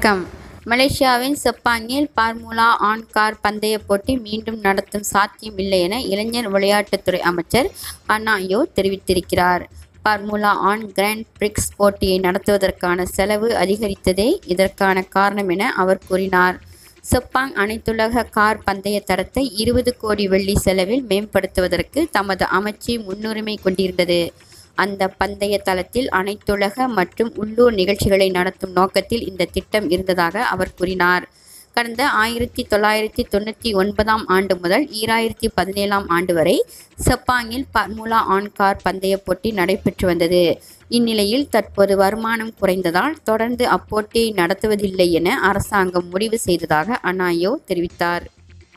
வணக்கம் மலேசியாவின் செப்பாங்கில் formula on car பந்தய போட்டி மீண்டும் நடத்தும் சாத்தியம் இல்லை என இளைஞர் விளையாட்டுத்துறை அமைச்சர் அன்னாயோ தெரிவித்திருக்கிறார் பார்முலா ஆன் கிராண்ட் பிரிக்ஸ் போட்டியை நடத்துவதற்கான செலவு அதிகரித்ததே இதற்கான காரணம் என அவர் கூறினார் செப்பாங் அனைத்துலக கார் பந்தய தரத்தை இருபது கோடி வெள்ளி செலவில் மேம்படுத்துவதற்கு தமது அமைச்சு முன்னுரிமை கொண்டிருந்தது அந்த பந்தய தளத்தில் அனைத்துலக மற்றும் உள்ளூர் நிகழ்ச்சிகளை நடத்தும் நோக்கத்தில் இந்த திட்டம் இருந்ததாக அவர் கூறினார் கடந்த ஆயிரத்தி தொள்ளாயிரத்தி தொண்ணூற்றி ஒன்பதாம் ஆண்டு முதல் ஈராயிரத்தி பதினேழாம் ஆண்டு வரை செப்பாங்கில் பர்முலா ஆன் கார் பந்தய போட்டி நடைபெற்று வந்தது இந்நிலையில் தற்போது வருமானம் குறைந்ததால் தொடர்ந்து அப்போட்டியை நடத்துவதில்லை என அரசாங்கம் முடிவு செய்ததாக அனாயோ தெரிவித்தார்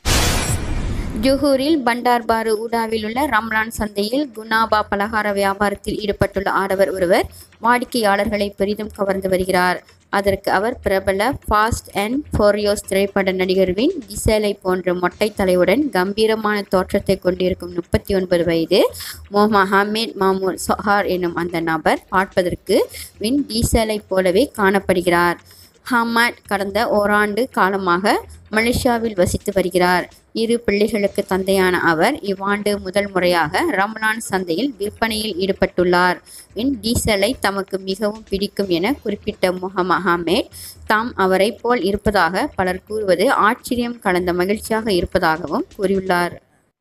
ஜொஹூரில் பண்டார்பாரு ஊடாவில் உள்ள ரம்லான் சந்தையில் குனாபா பலகார வியாபாரத்தில் ஈடுபட்டுள்ள ஆடவர் ஒருவர் வாடிக்கையாளர்களை பெரிதும் கவர்ந்து வருகிறார் அதற்கு அவர் பிரபல ஃபாஸ்ட் அண்ட் ஃபோரியோஸ் திரைப்பட நடிகர் வின் டிசேலை போன்ற மொட்டை தலையுடன் கம்பீரமான தோற்றத்தை கொண்டிருக்கும் முப்பத்தி ஒன்பது வயது மொஹமட் மாமூர் சொஹார் எனும் அந்த நபர் பார்ப்பதற்கு வின் டீசலை போலவே காணப்படுகிறார் ஹமாட் கடந்த ஓராண்டு காலமாக மலேசியாவில் வசித்து வருகிறார் இரு பிள்ளைகளுக்கு தந்தையான அவர் இவ்வாண்டு முதல் முறையாக ரம்லான் சந்தையில் விற்பனையில் ஈடுபட்டுள்ளார் வின் டீசலை தமக்கு மிகவும் பிடிக்கும் என குறிப்பிட்ட முகமது அஹமேட் தாம் அவரை போல் இருப்பதாக பலர் கூறுவது ஆச்சரியம் கலந்த மகிழ்ச்சியாக இருப்பதாகவும் கூறியுள்ளார்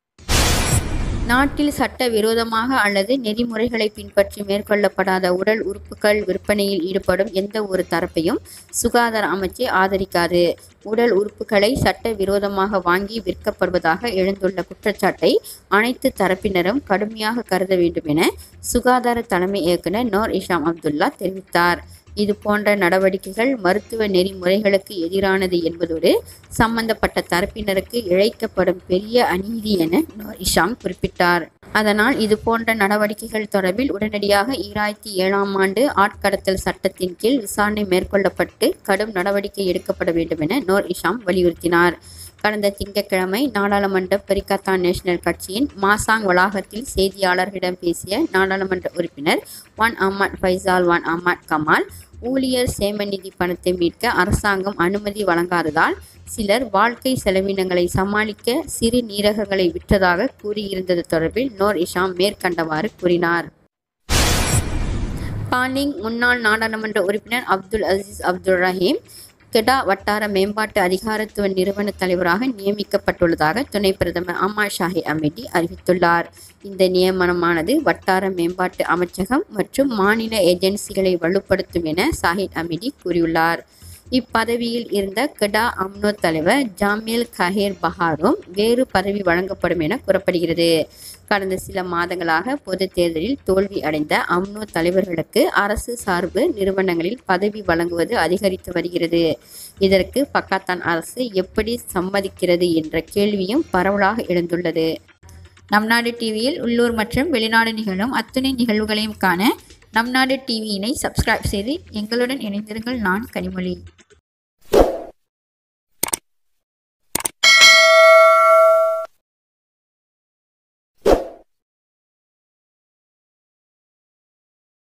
நாட்டில் சட்ட விரோதமாக அல்லது நெறிமுறைகளை பின்பற்றி மேற்கொள்ளப்படாத உடல் உறுப்புகள் விற்பனையில் ஈடுபடும் எந்த ஒரு தரப்பையும் சுகாதார அமைச்சு ஆதரிக்காது உடல் உறுப்புகளை சட்ட விரோதமாக வாங்கி விற்கப்படுவதாக எழுந்துள்ள குற்றச்சாட்டை அனைத்து தரப்பினரும் கடுமையாக கருத வேண்டும் என சுகாதார தலைமை இயக்குனர் நோர் இஷாம் அப்துல்லா தெரிவித்தார் இது போன்ற நடவடிக்கைகள் மருத்துவ நெறிமுறைகளுக்கு எதிரானது என்பதோடு சம்பந்தப்பட்ட தரப்பினருக்கு இழைக்கப்படும் பெரிய அநீதி என நோர் இஷாம் குறிப்பிட்டார் அதனால் இது போன்ற நடவடிக்கைகள் தொடர்பில் உடனடியாக ஈராயிரத்தி ஏழாம் ஆண்டு ஆட்கடத்தல் சட்டத்தின் கீழ் விசாரணை மேற்கொள்ளப்பட்டு கடும் நடவடிக்கை எடுக்கப்பட வேண்டும் என நோர் இஷாம் வலியுறுத்தினார் கடந்த திங்கட்கிழமை நாடாளுமன்ற பெரிகத்தான் நேஷனல் கட்சியின் மாசாங் வளாகத்தில் செய்தியாளர்களிடம் பேசிய நாடாளுமன்ற உறுப்பினர் வான் அஹ்மத் ஃபைசால் வான் அஹ்மத் கமால் ஊழியர் சேம நிதி பணத்தை மீட்க அரசாங்கம் அனுமதி வழங்காததால் சிலர் வாழ்க்கை செலவினங்களை சமாளிக்க சிறு நீரகங்களை விற்றதாக கூறியிருந்தது தொடர்பில் நோர் இஷாம் மேற்கண்டவாறு கூறினார் பாலிங் முன்னாள் நாடாளுமன்ற உறுப்பினர் அப்துல் அசீஸ் அப்துல் ரஹீம் கெடா வட்டார மேம்பாட்டு அதிகாரத்துவ நிறுவன தலைவராக நியமிக்கப்பட்டுள்ளதாக துணை பிரதமர் அம்மா ஷாஹி அமிடி அறிவித்துள்ளார் இந்த நியமனமானது வட்டார மேம்பாட்டு அமைச்சகம் மற்றும் மாநில ஏஜென்சிகளை வலுப்படுத்தும் என சாஹித் அமிடி கூறியுள்ளார் இப்பதவியில் இருந்த கெடா அம்னோ தலைவர் ஜாமில் கஹேர் பஹாரும் வேறு பதவி வழங்கப்படும் என கூறப்படுகிறது கடந்த சில மாதங்களாக பொது தேர்தலில் தோல்வி அடைந்த அம்னோ தலைவர்களுக்கு அரசு சார்பு நிறுவனங்களில் பதவி வழங்குவது அதிகரித்து வருகிறது இதற்கு பக்காத்தான் அரசு எப்படி சம்மதிக்கிறது என்ற கேள்வியும் பரவலாக எழுந்துள்ளது நம் நாடு டிவியில் உள்ளூர் மற்றும் வெளிநாடு நிகழும் அத்துணை நிகழ்வுகளையும் காண நம் நாடு டிவியினை சப்ஸ்கிரைப் செய்து எங்களுடன் இணைந்திருங்கள் நான் கனிமொழி